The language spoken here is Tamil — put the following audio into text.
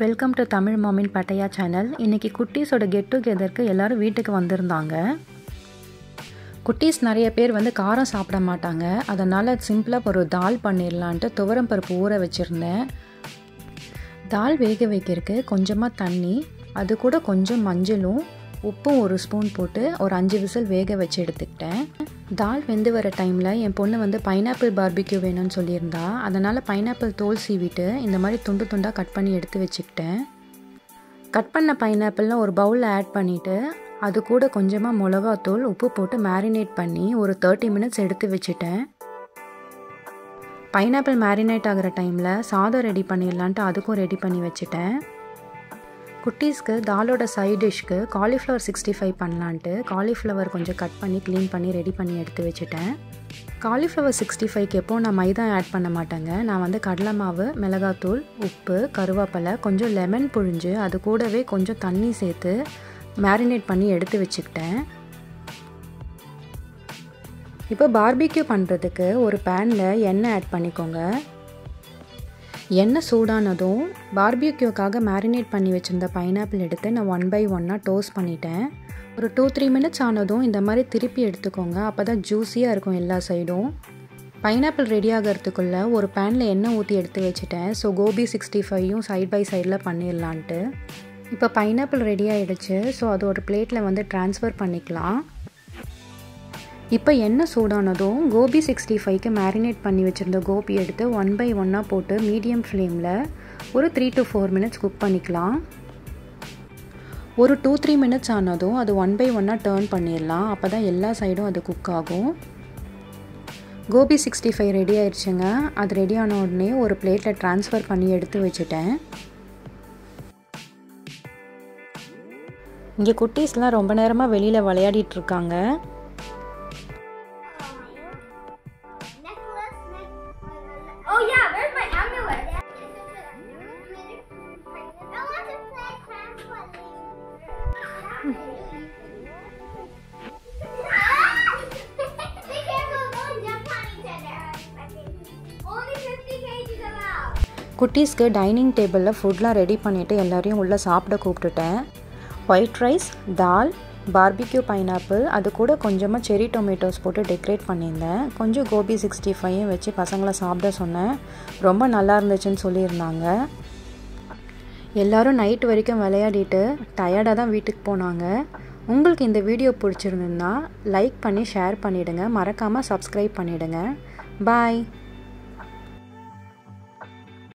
வெல்கம் டு தமிழ் மாமின் பட்டையா சேனல் இன்றைக்கி குட்டீஸோட கெட் டுகெதருக்கு எல்லோரும் வீட்டுக்கு வந்திருந்தாங்க குட்டீஸ் நிறைய பேர் வந்து காரம் சாப்பிட மாட்டாங்க அதனால் சிம்பிளாக ஒரு தால் பண்ணிடலான்ட்டு துவரம் பருப்பு ஊற வச்சுருந்தேன் தால் வேக வைக்கிறதுக்கு கொஞ்சமாக தண்ணி அது கூட கொஞ்சம் மஞ்சளும் உப்பும் ஒரு ஸ்பூன் போட்டு ஒரு அஞ்சு விசில் வேக வச்சு எடுத்துக்கிட்டேன் தால் வெந்து வர டைமில் என் பொண்ணு வந்து பைனாப்பிள் பார்பிக்யூ வேணும்னு சொல்லியிருந்தா அதனால் பைனாப்பிள் தோல் சீவிட்டு இந்த மாதிரி துண்டு துண்டாக கட் பண்ணி எடுத்து வச்சுக்கிட்டேன் கட் பண்ண பைனாப்பிள்லாம் ஒரு பவுலில் ஆட் பண்ணிவிட்டு அது கூட கொஞ்சமாக மிளகாத்தூள் உப்பு போட்டு மேரினேட் பண்ணி ஒரு தேர்ட்டி மினிட்ஸ் எடுத்து வச்சுட்டேன் பைனாப்பிள் மேரினேட் ஆகிற டைமில் சாதம் ரெடி பண்ணிடலான்ட்டு அதுக்கும் ரெடி பண்ணி வச்சுட்டேன் குட்டீஸ்க்கு தாலோட சைட் டிஷ்க்கு காலிஃப்ளவர் சிக்ஸ்டி ஃபைவ் பண்ணலான்ட்டு காலிஃப்ளவர் கொஞ்சம் கட் பண்ணி க்ளீன் பண்ணி ரெடி பண்ணி எடுத்து வச்சுட்டேன் காலிஃப்ளவர் சிக்ஸ்டி ஃபைவ்க்கு எப்போ நான் மைதா ஆட் பண்ண மாட்டேங்க நான் வந்து கடலை மாவு மிளகாத்தூள் உப்பு கருவேப்பிலை கொஞ்சம் லெமன் புழிஞ்சு அது கூடவே கொஞ்சம் தண்ணி சேர்த்து மேரினேட் பண்ணி எடுத்து வச்சுக்கிட்டேன் இப்போ பார்பிக்யூ பண்ணுறதுக்கு ஒரு பேனில் எண்ணெய் ஆட் பண்ணிக்கோங்க எண்ணெய் சூடானதும் பார்பிக்யூக்காக மேரினேட் பண்ணி வச்சுருந்த பைனாப்பிள் எடுத்து நான் ஒன் பை ஒன்னாக டோஸ்ட் பண்ணிட்டேன் ஒரு டூ த்ரீ மினிட்ஸ் ஆனதும் இந்த மாதிரி திருப்பி எடுத்துக்கோங்க அப்போ தான் ஜூஸியாக இருக்கும் எல்லா சைடும் பைனாப்பிள் ரெடி ஆகிறதுக்குள்ளே ஒரு பேனில் எண்ணெய் ஊற்றி எடுத்து வச்சுட்டேன் ஸோ கோபி சிக்ஸ்டி ஃபைவும் சைட் பை சைடில் பண்ணிடலான்ட்டு இப்போ பைனாப்பிள் ரெடி ஆகிடுச்சு ஸோ அது ஒரு பிளேட்டில் வந்து ட்ரான்ஸ்ஃபர் பண்ணிக்கலாம் இப்போ எண்ணெய் சூடானதும் கோபி சிக்ஸ்டி ஃபைவ்க்கு மேரினேட் பண்ணி வச்சுருந்த கோபி எடுத்து ஒன் பை ஒன்னாக போட்டு மீடியம் ஃப்ளேமில் ஒரு three to four minutes cook பண்ணிக்கலாம் ஒரு டூ த்ரீ மினிட்ஸ் ஆனதும் அது ஒன் பை ஒன்னாக டேர்ன் பண்ணிடலாம் அப்போ தான் எல்லா சைடும் அது குக் ஆகும் கோபி சிக்ஸ்டி ஃபைவ் ரெடி ஆயிடுச்சுங்க அது ரெடி ஆன உடனே ஒரு பிளேட்டில் ட்ரான்ஸ்ஃபர் பண்ணி எடுத்து வச்சுட்டேன் இங்கே குட்டீஸ்லாம் ரொம்ப நேரமாக வெளியில் விளையாடிட்டு இருக்காங்க Oh yeah, where's my amulet? I want to play trampoline. Be careful, don't jump on each other. Only 50 kgs allowed. குட்டீஸ்க்கு டைனிங் டேபிளில் ஃபுட்லாம் ரெடி பண்ணிவிட்டு எல்லோரையும் உள்ளே சாப்பிட கூப்பிட்டுட்டேன் white rice dal barbecue pineapple அது கூட கொஞ்சமாக செரி டொமேட்டோஸ் போட்டு டெக்கரேட் பண்ணியிருந்தேன் கொஞ்சம் கோபி சிக்ஸ்டி ஃபைவும் வச்சு பசங்களை சாப்பிட சொன்னேன் ரொம்ப நல்லா இருந்துச்சுன்னு சொல்லியிருந்தாங்க எல்லோரும் நைட் வரைக்கும் விளையாடிட்டு டயர்டாக தான் வீட்டுக்கு போனாங்க உங்களுக்கு இந்த வீடியோ பிடிச்சிருந்ததுன்னா லைக் பண்ணி ஷேர் பண்ணிவிடுங்க மறக்காமல் சப்ஸ்கிரைப் பண்ணிவிடுங்க பாய்